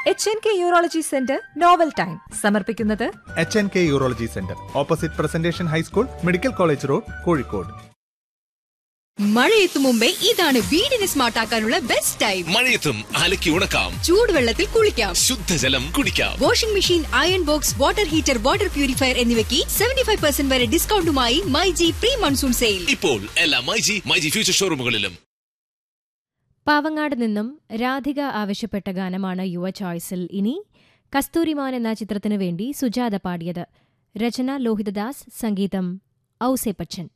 H N K urology centre novel time സമർപ്പിക്കുന്നത് H N K urology centre opposite presentation high school medical college road Kozhikode മഴയെത്തും മുമ്പേ ഇതാണ് വീടിനെ smart ആക്കാനുള്ള best time മഴയത്തും അലക്കി ഉണക്കാം ചൂടുവെള്ളത്തിൽ കുളിക്കാം ശുദ്ധജലം കുടിക്കാം washing machine iron box water heater water purifier എന്നിവയ്ക്ക് സെവന്റി ഫൈവ് പെർസെന്റ് വരെ ഡിസ്കൗണ്ടുമായി my G pre monsoon sale ഇപ്പോൾ എല്ലാ മൈജി മൈജി ഫ്യൂച്ചർ ഷോറൂമുകളിലും പാവങ്ങാട് നിന്നും രാധിക ആവശ്യപ്പെട്ട ഗാനമാണ് യുവ ചോയ്സിൽ ഇനി കസ്തൂരിമാൻ എന്ന ചിത്രത്തിനു വേണ്ടി സുജാത പാടിയത് രചന ലോഹിതദാസ് സംഗീതം ഔസേപ്പച്ചൻ